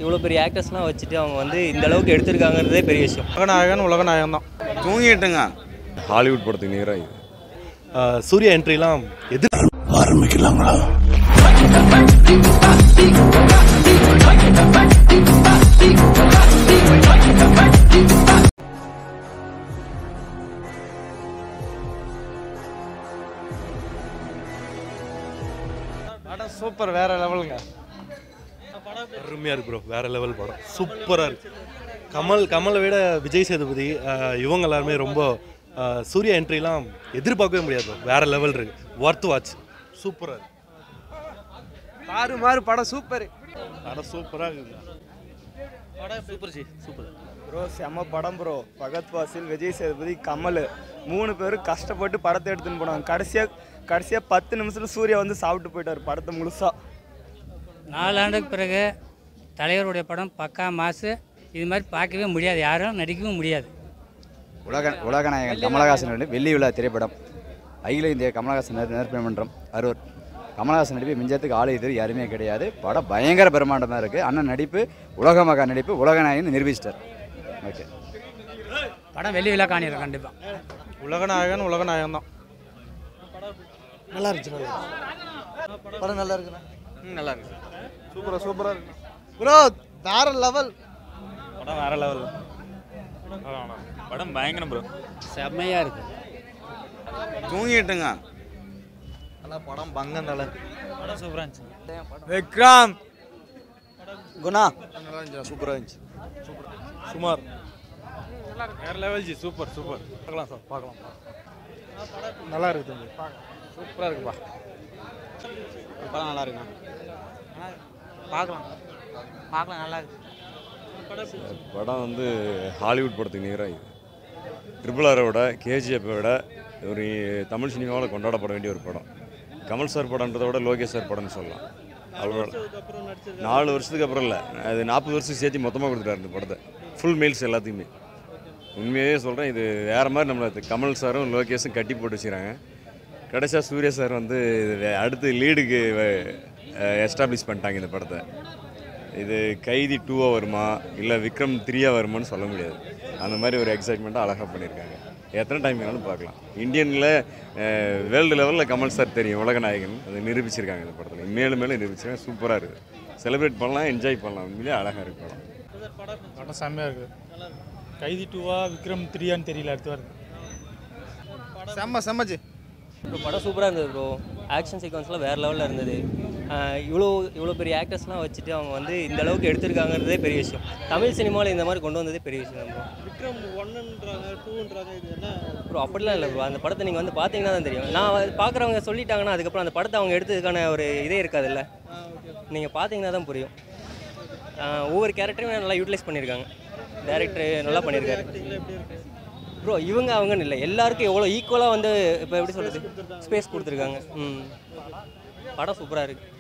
இவ்வளோ பெரிய ஆக்டர்ஸ்லாம் வச்சுட்டு அவங்க வந்து இந்த அளவுக்கு எடுத்திருக்காங்கிறதே பெரிய விஷயம் உலகநாயகன் உலகநாயகன் தான் தூங்கிட்டுங்க ஹாலிவுட் படத்துக்கு நிகராக இது சூர்யா என்ட்ரிலாம் எதிர் படம் சூப்பர் வேற லெவலுங்க அருமையாக இருக்கு ப்ரோ வேற லெவல் படம் சூப்பராக இருக்கு கமல் கமலை விட விஜய் சேதுபதி அஹ், இவங்க எல்லாருமே ரொம்ப அஹ், சூர்யா என்ட்ரிலாம் எதிர்பார்க்கவே முடியாது bro. வேற லெவல் இருக்கு ஒர்த் வாட்ச் சூப்பராக இருக்கு மாறு மாறு படம் சூப்பர் படம் சூப்பராக இருக்குது சூப்பர் ஜி சூப்பர் ப்ரோ செம்ம படம் ப்ரோ பகத் வாசில் விஜய் சேதுபதி கமல் மூணு பேரும் கஷ்டப்பட்டு படத்தை எடுத்துன்னு போனாங்க கடைசியாக கடைசியாக பத்து நிமிஷத்துல சூர்யா வந்து சாப்பிட்டு போயிட்டார் படத்தை முழுசா நாலு ஆண்டுக்கு பிறகு தலைவருடைய படம் பக்கா மாசு இது மாதிரி பார்க்கவே முடியாது யாரும் நடிக்கவும் முடியாது உலக உலகநாயகன் கமலஹாசன் நடிப்பு வெள்ளி விழா திரைப்படம் அகில இந்திய கமலஹாசன் நடி- நடிப்பு மன்றம் அரூர் கமலஹாசன் நடிப்பு மிஞ்சத்துக்கு ஆளை எதிர் யாருமே கிடையாது படம் பயங்கர பிரம்மாண்டமாக இருக்குது அண்ணன் நடிப்பு உலக மகா நடிப்பு உலகநாயகன் நிரூபிச்சிட்டார் ஓகே படம் வெள்ளி விழா காணிடும் கண்டிப்பாக உலகநாயகன் உலகநாயகன் தான் நல்லா இருந்துச்சு நல்லா படம் நல்லா இருக்குண்ணா நல்லா இருக்கு சூப்பரா சூப்பரா இருக்கு ப்ரோ வேற லெவல் படம் வேற லெவல் படம் பயங்கரம் ப்ரோ செம்மையாக இருக்கு தூங்கிட்டுங்க நல்லா படம் பங்கம் தலை படம் சூப்பராக இருந்துச்சு விக்ரம் குணா நல்லா இருந்துச்சு சூப்பராக இருந்துச்சு சுமார் வேற லெவல் ஜி சூப்பர் சூப்பர் பார்க்கலாம் சார் பார்க்கலாம் நல்லா இருக்கு தம்பி சூப்பரா இருக்குப்பா படம் நல்லா இருக்குண்ணா பார்க்கலாம் பார்க்கலாம் நல்லா இருக்கு படம் வந்து ஹாலிவுட் படத்துக்கு நிகராக இது ட்ரிபிள் ஆரோட கேஜிஎஃப்பை விட ஒரு தமிழ் சினிமாவில் கொண்டாடப்பட வேண்டிய ஒரு படம் கமல் சார் படன்றதை விட லோகேஷ் சார் படம்னு சொல்லலாம் அவ்வளோ நாலு வருஷத்துக்கு அப்புறம் இல்லை அது நாற்பது வருஷத்துக்கு சேர்த்து மொத்தமாக கொடுத்துட்டாரு இந்த படத்தை ஃபுல் மீல்ஸ் எல்லாத்தையுமே உண்மையாகவே சொல்கிறேன் இது வேறு மாதிரி நம்மளை கமல் சாரும் லோகேஷும் கட்டி போட்டு வச்சுக்கிறாங்க கடைசியாக சூர்யா சார் வந்து இது வே- அடுத்து லீடுக்கு எஸ்டாப்ளிஷ் பண்ணிட்டாங்க இந்த படத்தை இது கைதி டூவாக வருமா இல்லை விக்ரம் த்ரீயாக வருமான்னு சொல்ல முடியாது அந்த மாதிரி ஒரு எக்ஸைட்மெண்ட்டாக அழகாக பண்ணியிருக்காங்க எத்தனை டைம் வேணாலும் பார்க்கலாம் இந்தியனில் வேர்ல்டு லெவலில் கமல் சார் தெரியும் உலகநாயகன் அதை நிரூபிச்சிருக்காங்க இந்த படத்தில் மேலும் மேலும் நிரூபிச்சிருக்காங்க சூப்பராக இருக்குது செலிப்ரேட் பண்ணலாம் என்ஜாய் பண்ணலாம் உண்மையிலேயே அழகாக இருக்கு படம் படம் செம்மையா இருக்கு கைதி டூவா விக்ரம் த்ரீயான்னு தெரியல அடுத்து வருது செம்ம செம்மச்சு இப்போ படம் சூப்பராக இருந்தது ப்ரோ ஆக்ஷன் சீக்வன்ஸ்லாம் வேறு லெவலில் இருந்தது ஆஹ் இவ்வளோ இவ்வளோ பெரிய ஆக்டர்ஸ்லாம் வச்சுட்டு அவங்க வந்து இந்த அளவுக்கு எடுத்திருக்காங்கிறதே பெரிய விஷயம் தமிழ் சினிமாவில் இந்த மாதிரி கொண்டு வந்ததே பெரிய விஷயம் ப்ரோ விக்ரம் ஒன்னுன்றாங்க டூன்றாங்க இது என்ன ப்ரோ அப்படிலாம் இல்லை ப்ரோ அந்த படத்தை நீங்கள் வந்து பார்த்தீங்கன்னா தான் தெரியும் நான் பார்க்குறவங்க சொல்லிட்டாங்கன்னா அதுக்கப்புறம் அந்த படத்தை அவங்க எடுத்ததுக்கான ஒரு இதே இருக்காதுல்ல நீங்கள் பார்த்தீங்கன்னா தான் புரியும் ஆஹ் ஒவ்வொரு கேரக்டரையும் நல்லா யூட்டிலைஸ் பண்ணியிருக்காங்க டேரக்டர் நல்லா பண்ணியிருக்காரு ப்ரோ இவங்க அவங்கன்னு இல்லை எல்லாருக்கும் எவ்வளோ ஈக்குவலாக வந்து இப்போ எப்படி சொல்கிறது ஸ்பேஸ் கொடுத்துருக்காங்க ம் படம் சூப்பராக இருக்குது